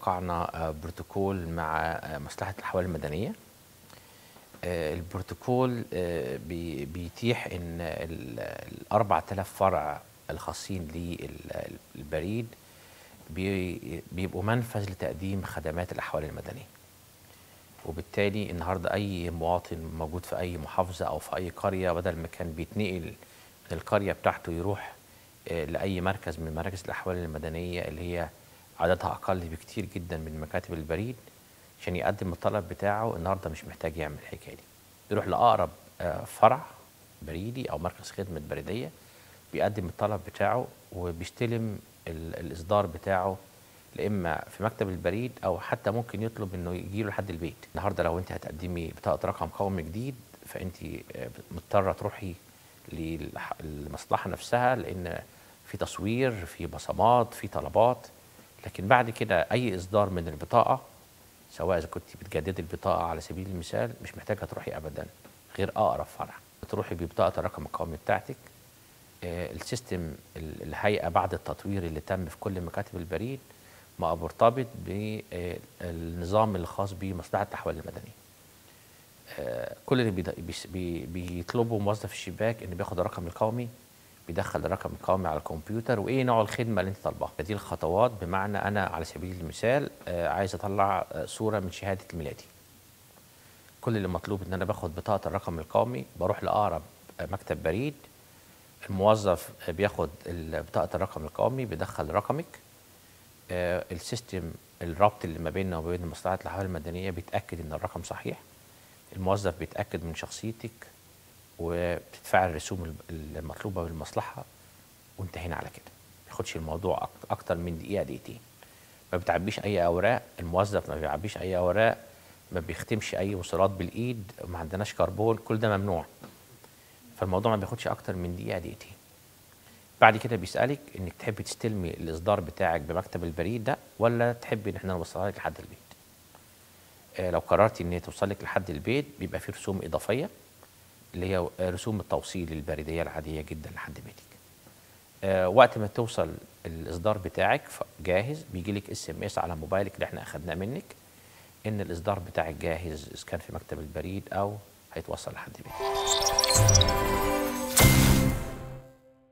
وقعنا بروتوكول مع مصلحة الأحوال المدنية البروتوكول بيتيح ان ال 4000 فرع الخاصين للبريد بيبقوا منفذ لتقديم خدمات الاحوال المدنيه وبالتالي النهارده اي مواطن موجود في اي محافظه او في اي قريه بدل ما كان بيتنقل من القريه بتاعته يروح لاي مركز من مراكز الاحوال المدنيه اللي هي عددها اقل بكتير جدا من مكاتب البريد عشان يقدم الطلب بتاعه النهارده مش محتاج يعمل الحكايه دي يروح لاقرب فرع بريدي او مركز خدمه بريديه بيقدم الطلب بتاعه وبيستلم الاصدار بتاعه اما في مكتب البريد او حتى ممكن يطلب انه يجي له لحد البيت النهارده لو انت هتقدمي بطاقه رقم قومي جديد فانت مضطره تروحي للمصلحه نفسها لان في تصوير في بصمات في طلبات لكن بعد كده اي اصدار من البطاقه سواء اذا كنت بتجددي البطاقه على سبيل المثال مش محتاجه تروحي ابدا غير اقرب فرع بتروحي ببطاقه الرقم القومي بتاعتك آه السيستم الهيئه بعد التطوير اللي تم في كل مكاتب البريد ما مرتبط بالنظام الخاص بمصلحه الاحوال المدنيه آه كل اللي بي بيطلبه موظف الشباك انه بياخد الرقم القومي بيدخل الرقم القومي على الكمبيوتر وايه نوع الخدمه اللي انت طالباها دي الخطوات بمعنى انا على سبيل المثال آه عايز اطلع آه صوره من شهاده ميلادي كل اللي مطلوب ان انا باخد بطاقه الرقم القومي بروح لاقرب مكتب بريد الموظف بياخد بطاقه الرقم القومي بيدخل رقمك آه السيستم الربط اللي ما بيننا وما بين مصلحه الاحوال المدنيه بيتاكد ان الرقم صحيح الموظف بيتاكد من شخصيتك وبتدفع الرسوم المطلوبه بالمصلحه وانتهينا على كده ما ياخدش الموضوع اكتر من دقيقه دقيقتين ما بتعبيش اي اوراق الموظف ما بيعبيش اي اوراق ما بيختمش اي وصلات بالايد ما عندناش كربون كل ده ممنوع فالموضوع ما بياخدش اكتر من دقيقه دقيقتين بعد كده بيسالك انك تحبي تستلمي الاصدار بتاعك بمكتب البريد ده ولا تحبي ان احنا نوصلها لك لحد البيت آه لو قررتي ان هي توصل لك لحد البيت بيبقى في رسوم اضافيه اللي هي رسوم التوصيل البريديه العاديه جدا لحد بيتك آه وقت ما توصل الاصدار بتاعك جاهز بيجي لك اس ام اس على موبايلك اللي احنا اخدناه منك ان الاصدار بتاعك جاهز اذا كان في مكتب البريد او هيتوصل لحد بيتك